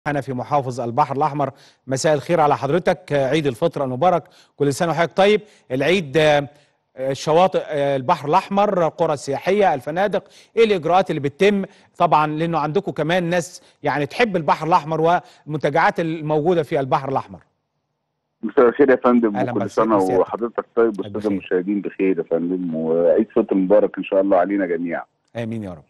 أنا في محافظ البحر الأحمر مساء الخير على حضرتك آه، عيد الفطر المبارك كل سنة وحضرتك طيب العيد آه، آه، شواطئ آه، البحر الأحمر القرى السياحية الفنادق إيه الإجراءات اللي بتتم طبعا لأنه عندكم كمان ناس يعني تحب البحر الأحمر والمنتجعات الموجودة في البحر الأحمر مساء الخير يا فندم أهلا وكل بسيادة- سنه بسيادتك. وحضرتك طيب بخير. والساده المشاهدين بخير يا فندم وعيد فطر مبارك ان شاء الله علينا جميعا. آمين يا رب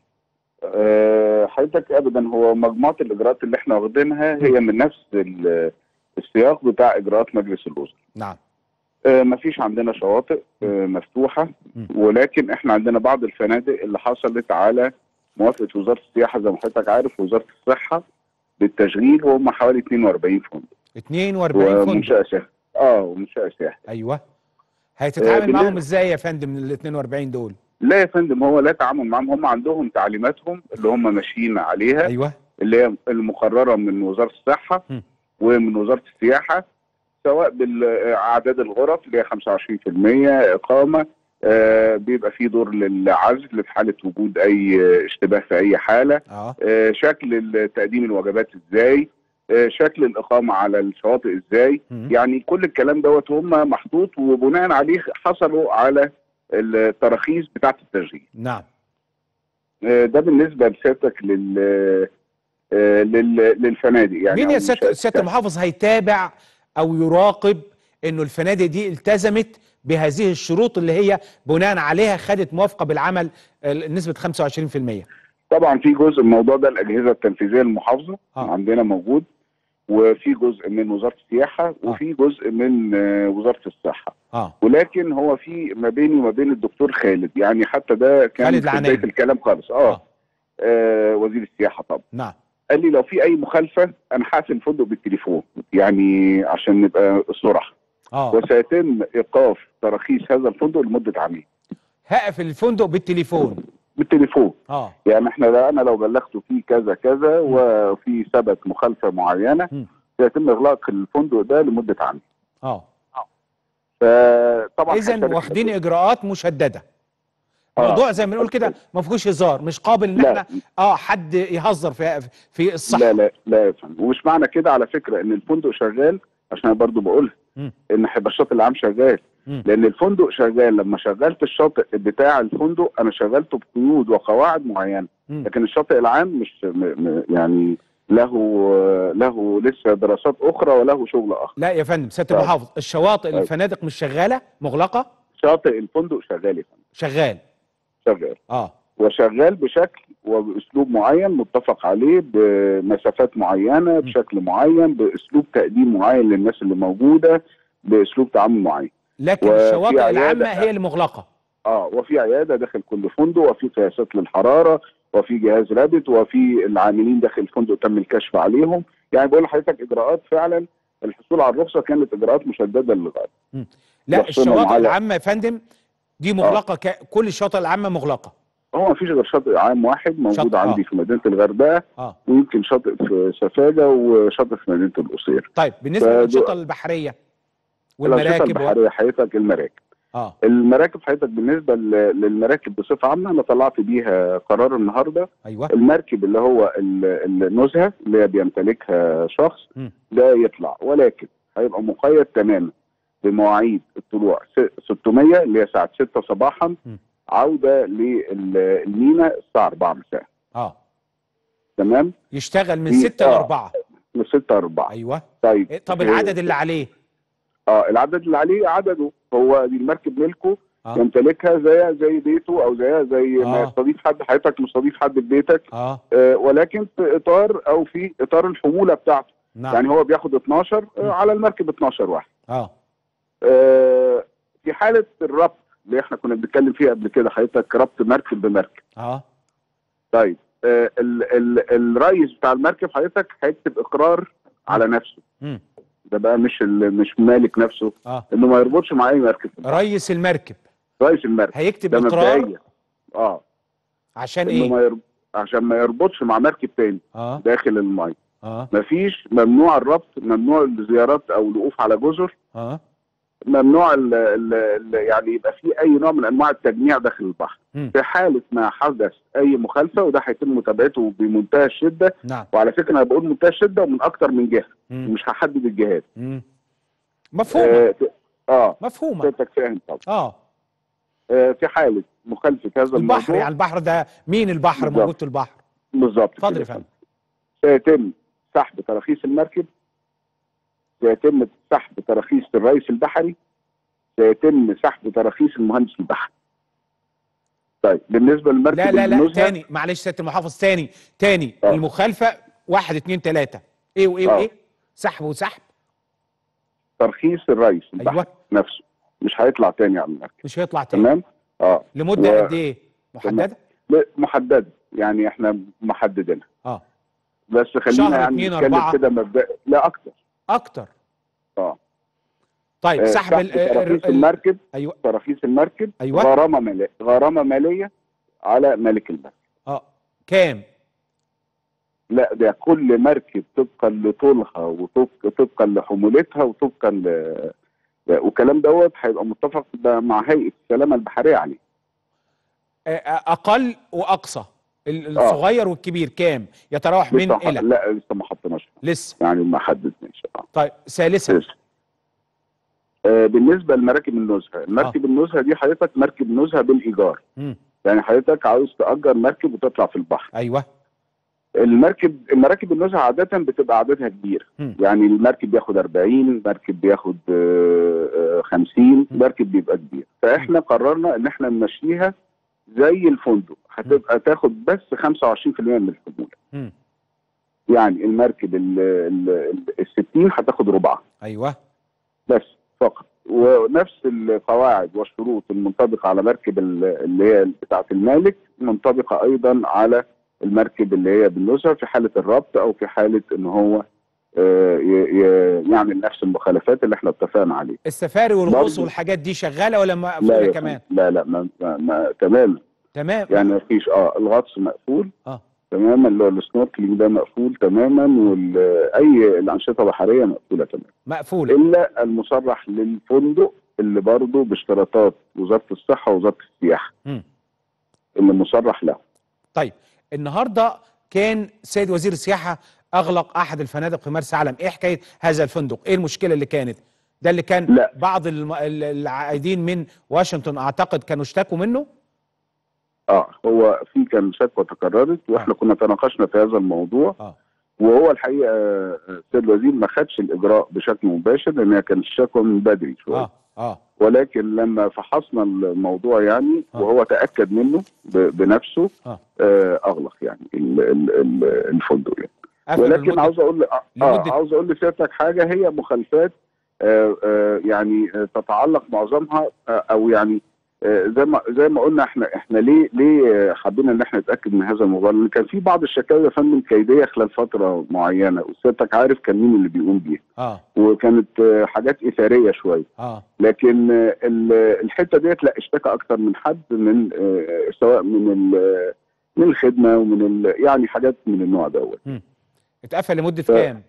أه حضرتك ابدا هو مجموعه الاجراءات اللي احنا واخدينها هي من نفس ال- السياق بتاع اجراءات مجلس الوزراء. نعم أه مفيش عندنا شواطئ أه مفتوحه م. ولكن احنا عندنا بعض الفنادق اللي حصلت على موافقه وزاره السياحه زي ما حضرتك عارف وزاره الصحه بالتشغيل وهم حوالي 42 فندق 42 فندق ومنشاه سياحي اه ومنشاه سياحي أيوه هتتعامل بالنسبة- معاهم إزاي يا فندم ال 42 دول لا يا فندم هو لا تعامل معاهم هم عندهم تعليماتهم اللي هم ماشيين عليها أيوه اللي هي المقرره من وزاره الصحه م. ومن وزاره السياحه سواء بالاعداد الغرف اللي هي 25% اقامه آه بيبقى في دور للعزل في حاله وجود اي اشتباه في اي حاله أه آه شكل تقديم الوجبات ازاي آه شكل الاقامه على الشواطئ ازاي مم. يعني كل الكلام دوت هم محطوط وبناء عليه حصلوا على التراخيص بتاعه التشغيل نعم آه، ده بالنسبه لسيادتك لل آه، لل- للفنادق يعني مين أو يا سياده المنشآت سياده المحافظ هيتابع او يراقب انه الفنادق دي التزمت بهذه الشروط اللي هي بناء عليها خدت موافقه بالعمل آه، نسبه 25% طبعا في جزء من الموضوع ده الاجهزه التنفيذيه المحافظه آه. عندنا موجود وفي جزء من وزاره السياحه وفي جزء من آه، وزاره الصحه اه ولكن هو في ما بيني وما بين الدكتور خالد يعني حتى ده كان خالد في بدايه العناني. الكلام خالص اه, آه وزير السياحه طبعا نعم قال لي لو في اي مخالفه انا هقفل الفندق بالتليفون يعني عشان نبقى صراحه اه وسيتم ايقاف تراخيص هذا الفندق لمده عامين هقفل الفندق بالتليفون بالتليفون اه يعني احنا لا انا لو بلغته فيه كذا كذا وفي ثبت مخالفه معينه مم. سيتم اغلاق الفندق ده لمده عام اه فطبعا اذا هشارك واخدين اجراءات مشدده آه. موضوع زي ما نقول كده ما فيهوش هزار مش قابل ان لا. احنا اه حد يهزر في في الصحه لا لا لا يا فندم ومش معنى كده على فكره ان الفندق شغال عشان أنا برضو بقولها مم. ان هيبقى الشاطئ العام شغال مم. لان الفندق شغال لما شغلت الشاطئ بتاع الفندق انا شغلته بقيود وقواعد معينه مم. لكن الشاطئ العام مش م م يعني له له لسه دراسات اخرى وله شغل اخر لا يا فندم سياده طيب. المحافظ الشواطئ طيب. الفنادق مش شغاله مغلقه شاطئ الفندق شغال يا فندم شغال شغال اه وشغال بشكل وباسلوب معين متفق عليه بمسافات معينه بشكل معين باسلوب تقديم معين للناس اللي موجوده باسلوب تعامل معين لكن وفي الشواطئ عيادة- العامة هي اللي مغلقة اه وفي عياده داخل كل فندق وفي قياسات للحراره وفي جهاز رابط وفي العاملين داخل الفندق تم الكشف عليهم يعني بقول لحضرتك اجراءات فعلا الحصول على الرخصه كانت اجراءات مشدده للغايه لا يحصلهم الشواطئ على- العامة يا فندم دي مغلقة ك... كل الشواطئ العامة مغلقة هو ما فيش غير شاطئ عام واحد موجود شاطئ، آه. عندي في مدينه الغردقه اه ويمكن شاطئ في سفاجه وشاطئ في مدينه القصير طيب بالنسبة فدو- للأنشطة البحرية الأنشطة والمراكب و... البحريه حضرتك المراكب اه المراكب حضرتك بالنسبه ل- للمراكب بصفه عامه انا طلعت بيها قرار النهارده ايوه المركب اللي هو ال- النزهه اللي هي بيمتلكها شخص مم. ده يطلع ولكن هيبقى مقيد تماما بمواعيد الطلوع س- 600 اللي هي الساعه 6 صباحا مم. عوده للمينا الساعه 4 مساء اه تمام يشتغل من في- 6 ل آه. 4 من 6 4 ايوه طيب إيه، طب آه، العدد اللي عليه اه العدد اللي عليه عدده هو دي المركب ملكه اه يمتلكها زيها زي بيته او زيها زي ما آه. يستضيف حد حضرتك مستضيف حد في بيتك اه آه ولكن في اطار او في اطار الحموله بتاعته نعم يعني هو بياخد 12 مم. آه على المركب 12 واحد اه آه في حاله الربط اللي احنا كنا بنتكلم فيها قبل كده حضرتك ربط مركب بمركب اه طيب آه ال ال الرئيس بتاع المركب حضرتك هيكتب اقرار على نفسه مم. ده بقى مش ال- مش مالك نفسه اه انه ما يربطش مع اي مركب رئيس المركب رئيس المركب هيكتب ده اقرار مبدئيا اه عشان انه ايه ما يرب... عشان ما يربطش مع مركب تاني اه داخل الماء اه مفيش ممنوع الربط ممنوع الزيارات او الوقوف على جزر اه ممنوع ال ال ال يعني يبقى في اي نوع من انواع التجميع داخل البحر مم. في حاله ما حدث اي مخالفه وده هيتم متابعته بمنتهى الشده نعم وعلى فكره انا بقول منتهى الشده ومن اكتر من جهه مم. مش هحدد الجهات مم. مفهومه اه, آه مفهومه حضرتك فاهم طبعا اه آه في حاله مخالفه هذا البحر الموضوع يعني البحر ده مين البحر بالظبط. موجود في البحر بالظبط اتفضل كده يا فندم سيتم سحب تراخيص المركب سيتم سحب تراخيص الرئيس البحري سيتم سحب تراخيص المهندس البحري طيب بالنسبه للمركب لا لا لا النزهة- تاني معلش سياده المحافظ تاني تاني آه. المخالفه واحد اتنين تلاته ايه وايه آه. وايه سحب وسحب ترخيص الرئيس البحري ايوه نفسه مش هيطلع تاني على المركب مش هيطلع تاني تمام اه لمده و- قد ايه محدده لا، محدده يعني احنا محددينها اه بس خلينا شهر، يعني اتنين، نتكلم أربعة. كده مبدئي لا اكتر اكتر اه طيب آه، سحب ال- ال- تراخيص ال- المركب ايوه تراخيص المركب أيوة. غرامه ماليه غرامه ماليه على مالك المركب اه كام لا ده كل مركب طبقا لطولها وطبقا طبقا لحمولتها وطبقا ل والكلام دوت هيبقى متفق ده مع هيئه السلامه البحريه عليه آه، آه، اقل واقصى ال- آه. الصغير والكبير كام يتراوح من لسه ح- الى لا لسه ما حطيناش لسه يعني ما حددناش اه طيب ثالثا لسه. آه بالنسبه لمراكب النزهه المركب النزهه دي حضرتك مركب نزهه بالايجار مم. يعني حضرتك عاوز تاجر مركب وتطلع في البحر ايوه المركب المراكب النزهه عاده بتبقى عددها كبير مم. يعني المركب بياخد 40 مركب بياخد آه، آه، 50 مركب بيبقى كبير فاحنا قررنا ان احنا نمشيها زي الفندق هتبقى تاخد بس 25% من الحموله مم. يعني المركب ال ال- ال 60 هتاخد ربعها ايوه بس فقط ونفس القواعد والشروط المنطبقه على مركب ال- اللي هي بتاعه المالك منطبقه ايضا على المركب اللي هي بالنزهه في حاله الربط او في حاله ان هو آه، ي- ي- يعمل نفس المخالفات اللي احنا اتفقنا عليه السفاري والغوص برضو. والحاجات دي شغاله ولا لا مقفوله يا كمان فندم، لا لا ما ما ما تماما تمام يعني ما فيش اه الغطس مقفول اه تماما اللي هو السنوركلينج ده مقفول تماما واي الانشطه البحريه مقفوله تماما مقفوله الا المصرح للفندق اللي برضه باشتراطات وزاره الصحه ووزاره السياحه مم. اللي مصرح له طيب النهارده كان سيد وزير السياحه اغلق احد الفنادق في مرسى علم ايه حكايه هذا الفندق ايه المشكله اللي كانت ده اللي كان لا. بعض الم- ال- العائدين من واشنطن اعتقد كانوا اشتكوا منه اه هو في كان شكوى تكررت واحنا كنا تناقشنا في هذا الموضوع اه وهو الحقيقه آه، السيد الوزير ما خدش الاجراء بشكل مباشر لان هي كانت الشكوى من بدري شويه اه اه ولكن لما فحصنا الموضوع يعني آه. وهو تاكد منه ب- بنفسه آه. آه اغلق يعني ال- ال- ال- الفندق يعني قفل ولكن لمدة- عاوز اقول اه لمدة- عاوز اقول لسيادتك حاجه هي مخالفات آه آه يعني آه تتعلق معظمها آه او يعني آه زي ما زي ما قلنا احنا احنا ليه ليه آه، حبينا ان احنا نتاكد من هذا الموضوع لان كان في بعض الشكاوى يا فندم كيديه خلال فتره معينه وسيادتك عارف كان مين اللي بيقوم بيها اه وكانت آه حاجات اثاريه شويه اه لكن آه، ال- الحته ديت لا اشتكى اكتر من حد من آه، سواء من ال- من الخدمه ومن ال- يعني حاجات من النوع دوت اتقفل لمده ف- كام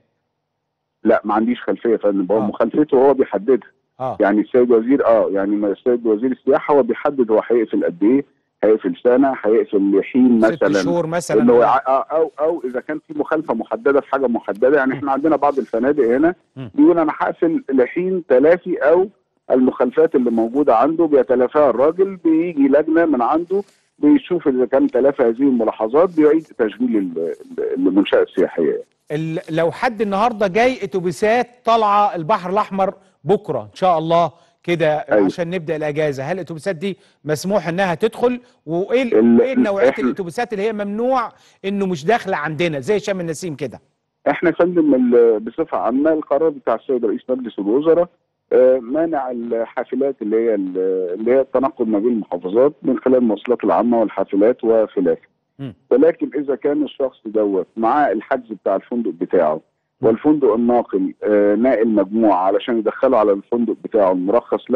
لا ما عنديش خلفيه يا فندم هو آه. مخالفته هو بيحددها اه يعني السيد وزير اه يعني ما السيد وزير السياحه هو بيحدد هو هيقفل قد ايه هيقفل سنه هيقفل لحين ست مثلا شهور مثلا اللي هو آه. ع- آه، او او اذا كان في مخالفه محدده في حاجه محدده يعني احنا عندنا بعض الفنادق هنا مم. بيقول انا هقفل لحين تلافي او المخالفات اللي موجوده عنده بيتلافاها الراجل بيجي لجنه من عنده بيشوف اذا كان تلافى هذه الملاحظات بيعيد تشغيل ال- ال- المنشاه السياحيه ال- لو حد النهارده جاي اتوبيسات طالعه البحر الاحمر بكره ان شاء الله كده أيوة. عشان نبدا الاجازه هل الاتوبيسات دي مسموح انها تدخل وايه ال- ال- ايه نوعيه إحنا- الاتوبيسات اللي هي ممنوع انه مش داخله عندنا زي شام النسيم كده احنا يا فندم ال- بصفه عامه القرار بتاع السيد رئيس مجلس الوزراء آه، مانع الحافلات اللي هي ال- اللي هي التنقل ما بين المحافظات من خلال المواصلات العامه والحافلات وخلافه. مم. ولكن اذا كان الشخص دوت معاه الحجز بتاع الفندق بتاعه والفندق الناقل آه، ناقل مجموعه علشان يدخله على الفندق بتاعه المرخص له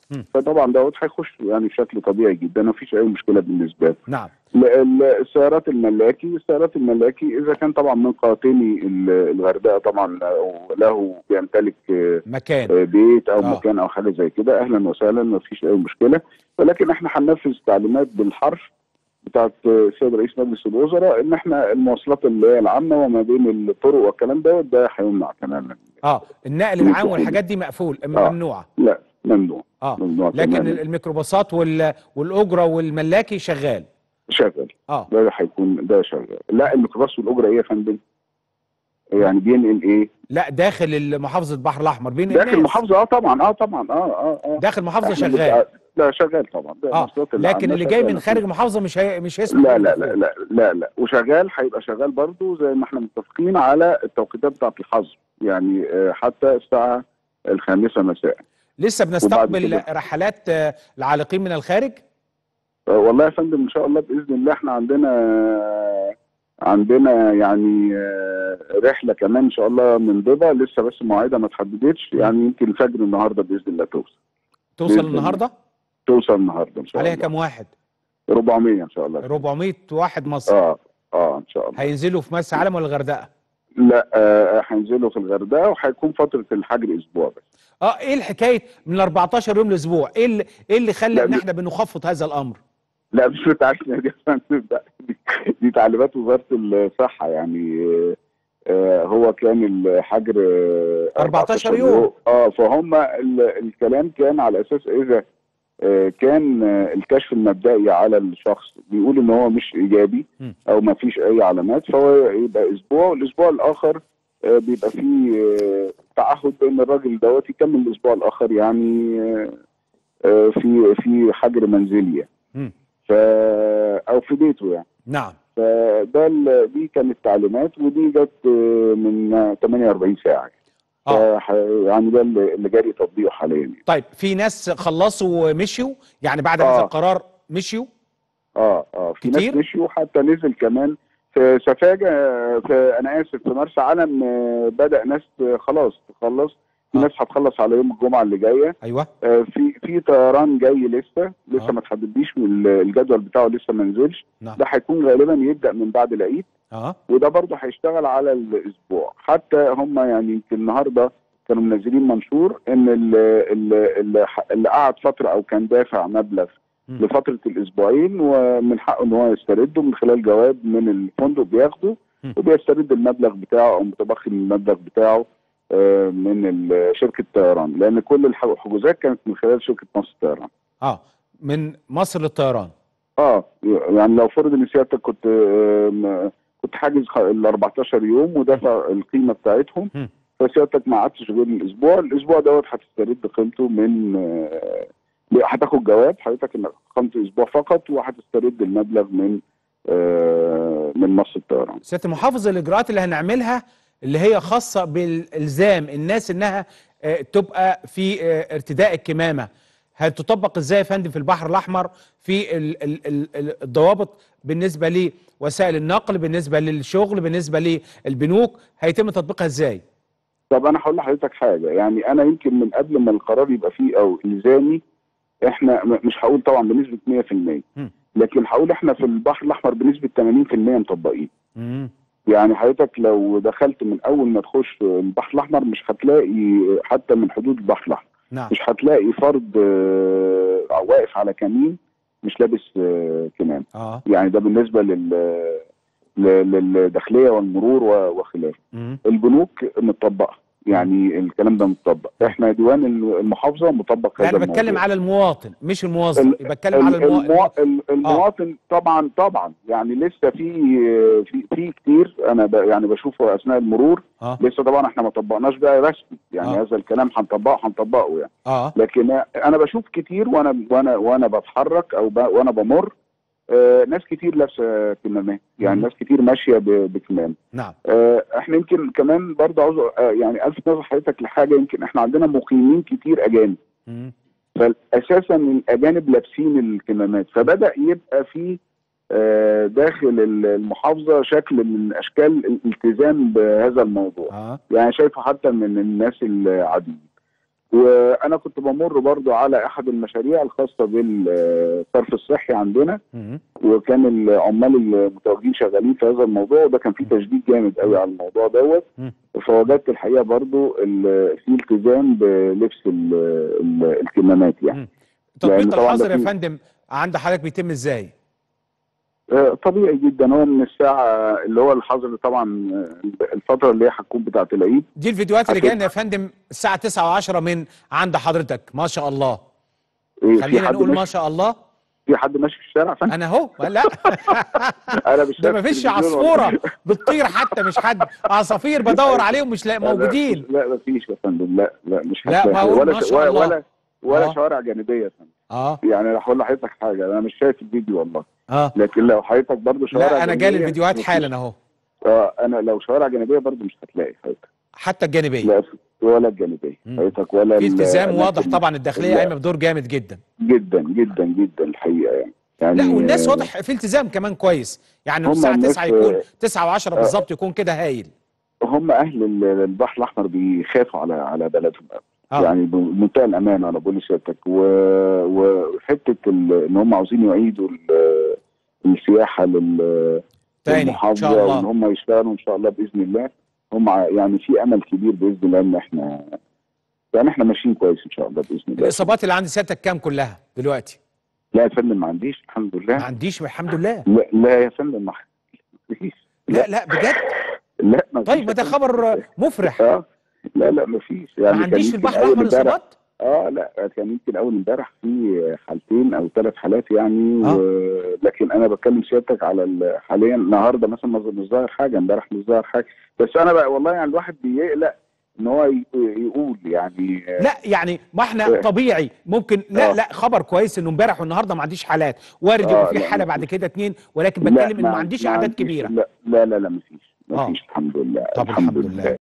مم. فطبعا دوت هيخش يعني بشكل طبيعي جدا مفيش اي مشكله بالنسبه له نعم ال- ال- السيارات الملاكي السيارات الملاكي اذا كان طبعا من قاطني ال- الغردقه طبعا له- له بيمتلك آه، مكان آه، بيت او آه. مكان او حاجه زي كده اهلا وسهلا ما فيش اي مشكله ولكن احنا هننفذ تعليمات بالحرف بتاعت آه، السيد رئيس مجلس الوزراء ان احنا المواصلات اللي هي العامه وما بين الطرق والكلام دوت ده هيمنع تماما اه النقل العام والحاجات دي مقفول آه. ممنوعه لا ممنوع اه ممنوع لكن تماماً. الميكروباصات وال... والاجره والملاكي شغال شغال اه ده هيكون ده شغال لا الميكروباص والاجره ايه يا فندم؟ يعني بينقل ايه؟ لا داخل محافظه البحر الاحمر بين داخل الناس. المحافظه اه طبعا اه طبعا اه اه اه داخل محافظه إحنا شغال بتاع- لا شغال طبعا ده اه المواصلات لكن العامة اللي جاي من شغالة. خارج المحافظه مش هي... مش هيسمح لا لا بالدخول. لا لا لا لا وشغال هيبقى شغال برضو زي ما احنا متفقين على التوقيتات بتاعت الحظر يعني آه، حتى الساعه الخامسه مساء لسه بنستقبل كده. رحلات آه، العالقين من الخارج آه، والله يا فندم ان شاء الله باذن الله احنا عندنا عندنا يعني آه، رحله كمان ان شاء الله من ضبا لسه بس مواعيدها ما اتحددتش يعني يمكن فجر النهارده باذن الله توصل توصل بإذن الله. النهارده توصل النهارده ان شاء عليها الله كام واحد 400 ان شاء الله 400 واحد مصري اه اه ان شاء الله هينزلوا في مرسى علم ولا الغردقه لا آه، هينزلوا في الغردقه وهيكون فتره الحجر اسبوع بس اه ايه الحكايه من 14 يوم لاسبوع ايه اللي ايه اللي خلى لا، ان دي- احنا بنخفض هذا الامر لا مش بتاعتنا دي يا فندم، ده- دي, دي تعليمات وزاره الصحه يعني آه، آه، هو كان الحجر آه، 14 يوم. اه فهم ال- الكلام كان على اساس اذا آه، كان آه، الكشف المبدئي على الشخص بيقول ان هو مش ايجابي م. او ما فيش اي علامات فهو يبقى اسبوع والاسبوع الاخر آه، بيبقى فيه آه، تعهد بان الراجل دوت يكمل الاسبوع الاخر يعني آه، آه، في في حجر منزلي يعني. مم. ف او في بيته يعني نعم فده ال- دي كانت تعليمات ودي جت آه، من آه، 48 ساعه اه فح- يعني ده اللي اللي جاري تطبيقه حاليا يعني. طيب في ناس خلصوا ومشيوا يعني بعد آه. هذا القرار مشيوا اه اه في كتير؟ ناس مشيوا حتى نزل كمان في سفاجة آه، في انا اسف في مرسى علم آه، بدا ناس آه، خلاص تخلص في آه. ناس هتخلص على يوم الجمعه اللي جايه ايوه آه، في في طيران جاي لسه لسه آه. ما تحددليش ال- الجدول بتاعه لسه ما نزلش نعم ده هيكون غالبا يبدا من بعد العيد اه وده برضه هيشتغل على الاسبوع حتى هم يعني يمكن النهارده كانوا منزلين منشور ان اللي, اللي, اللي قعد فتره او كان دافع مبلغ مم. لفتره الاسبوعين ومن حقه ان هو يسترده من خلال جواب من الفندق بياخده مم. وبيسترد المبلغ بتاعه او متبخي من المبلغ بتاعه آه، من ال- شركه الطيران لان كل الح- الحجوزات كانت من خلال شركه مصر الطيران اه من مصر للطيران اه يعني لو فرض ان سيادتك كنت آم، كنت حاجز خ- ال 14 يوم ودافع القيمه بتاعتهم مم. فسيادتك ما قعدتش غير الاسبوع الاسبوع دوت هتسترد قيمته من آه، هتاخد جواب حضرتك انك قمت اسبوع فقط وهتسترد المبلغ من آه، من مصر الطيران سياده المحافظ الاجراءات اللي هنعملها اللي هي خاصه بالالزام الناس انها آه، تبقى في آه، ارتداء الكمامه هتطبق ازاي يا فندم في البحر الاحمر في ال- ال- ال- ال- الضوابط بالنسبه لوسائل النقل بالنسبه للشغل بالنسبه للبنوك هيتم تطبيقها ازاي طب انا هقول لحضرتك حاجه يعني انا يمكن من قبل ما القرار يبقى فيه او الزامي احنا م- مش هقول طبعا بنسبه 100% مم. لكن هقول احنا في البحر الاحمر بنسبه 80% مطبقين مم. يعني حضرتك لو دخلت من اول ما تخش البحر الاحمر مش هتلاقي حتى من حدود البحر الاحمر نعم مش هتلاقي فرد آه، واقف على كمين مش لابس آه، كمام اه يعني ده بالنسبه لل ل- للداخليه والمرور و- وخلافه مم. البنوك متطبقه يعني الكلام ده متطبق احنا ديوان المحافظه مطبق لا هذا انا بتكلم الموضوع. على المواطن مش الموظف ال- بتكلم على ال- المواطن المو... ال- المواطن طبعا طبعا يعني لسه في في في كتير انا ب... يعني بشوفه اثناء المرور اه لسه طبعا احنا ما طبقناش بقى رسمي يعني آه. هذا الكلام هنطبقه هنطبقه يعني اه لكن انا بشوف كتير وانا وانا وانا بتحرك او ب... وانا بمر آه ناس كتير لابسه كمامات يعني مم. ناس كتير ماشيه ب... بكمام نعم آه احنا يمكن كمان برضه عاوز آه يعني الفت نظر حضرتك لحاجه يمكن احنا عندنا مقيمين كتير اجانب مم. فاساسا الاجانب لابسين الكمامات فبدا يبقى في آه، داخل المحافظه شكل من اشكال الالتزام بهذا الموضوع اه يعني شايفه حتى من الناس العاديين وانا كنت بمر برضو على احد المشاريع الخاصه بالصرف الصحي عندنا مم. وكان العمال المتواجدين شغالين في هذا الموضوع وده كان فيه تشديد جامد قوي على الموضوع دوت مم. فوجدت الحقيقه برضو ال- في التزام بلبس ال- ال- الكمامات يعني مم. تطبيق لأن طبعاً الحظر ده يا في- فندم عند حضرتك بيتم ازاي؟ آه، طبيعي جدا هو من الساعه اللي هو الحظر طبعا آه، الفتره اللي هي هتكون بتاعه العيد دي الفيديوهات اللي أكيد. جايه لنا يا فندم الساعه 9 و10 من عند حضرتك ما شاء الله إيه، في خلينا حد نقول ما ماشي شاء الله في حد ماشي في الشارع فاهم انا اهو لا انا مش ده شايف ما فيش التلفزيون ولا- عصفوره بتطير حتى مش حد عصافير بدور عليهم مش لاقي لا، موجودين لا ما فيش يا فندم لا لا مش لا، هتلاقي. ما أقول ولا ما ش- شاء ولا الله. ولا, ولا آه. شوارع جانبيه يا فندم اه يعني انا هقول لحضرتك حاجه انا مش شايف الفيديو والله اه لكن لو حضرتك برضه شوارع لا انا جالي جانبية الفيديوهات مفيش. حالا اهو اه انا لو شوارع جانبيه برضه مش هتلاقي حضرتك حتى الجانبيه لا ولا الجانبيه مم. حضرتك ولا في ال- التزام الأماكن واضح طبعا الداخليه لا. قايمه بدور جامد جدا جدا جدا جدا الحقيقه يعني يعني لا والناس آه، واضح في التزام كمان كويس يعني هم الساعه الناس، 9 يكون آه، 9 و10 بالظبط يكون كده هايل هم اهل ال- البحر الاحمر بيخافوا على على بلدهم قوي اه يعني بمنتهى الامانه انا بقول لسيادتك و- وحته ال- ان هم عاوزين يعيدوا ال- السياحه لل تاني ان المحافظه شاء وان الله هم يشتغلوا ان شاء الله باذن الله هم ع- يعني في امل كبير باذن الله ان احنا يعني احنا ماشيين كويس ان شاء الله باذن الله الاصابات اللي عند سيادتك كام كلها دلوقتي لا يا فندم ما عنديش الحمد ما لله عنديش الحمد لله لا, لا يا فندم ما فيش لا لا بجد لا ما طيب فيش ما ده يا فندم. خبر مفرح اه لا لا ما فيش يعني ما كان عنديش في يمكن البحر أول الاحمر امبارح- اصابات اه لا كان يمكن اول امبارح في حالتين او ثلاث حالات يعني آه. و... لكن انا بتكلم سيادتك على ال- حاليا النهارده مثلا ما- مش ظاهر حاجه امبارح مش ظاهر حاجه بس انا بقى والله يعني الواحد بيقلق ان هو ي- يقول يعني لا يعني ما احنا آه. طبيعي ممكن لا آه. لا خبر كويس انه امبارح والنهارده ما عنديش حالات وارد آه، يبقى في لا، حاله لا. بعد كده اتنين ولكن لا، بتكلم ان ما عنديش اعداد كبيره لا لا لا لا ما فيش ما آه. فيش الحمد لله طب الحمد لله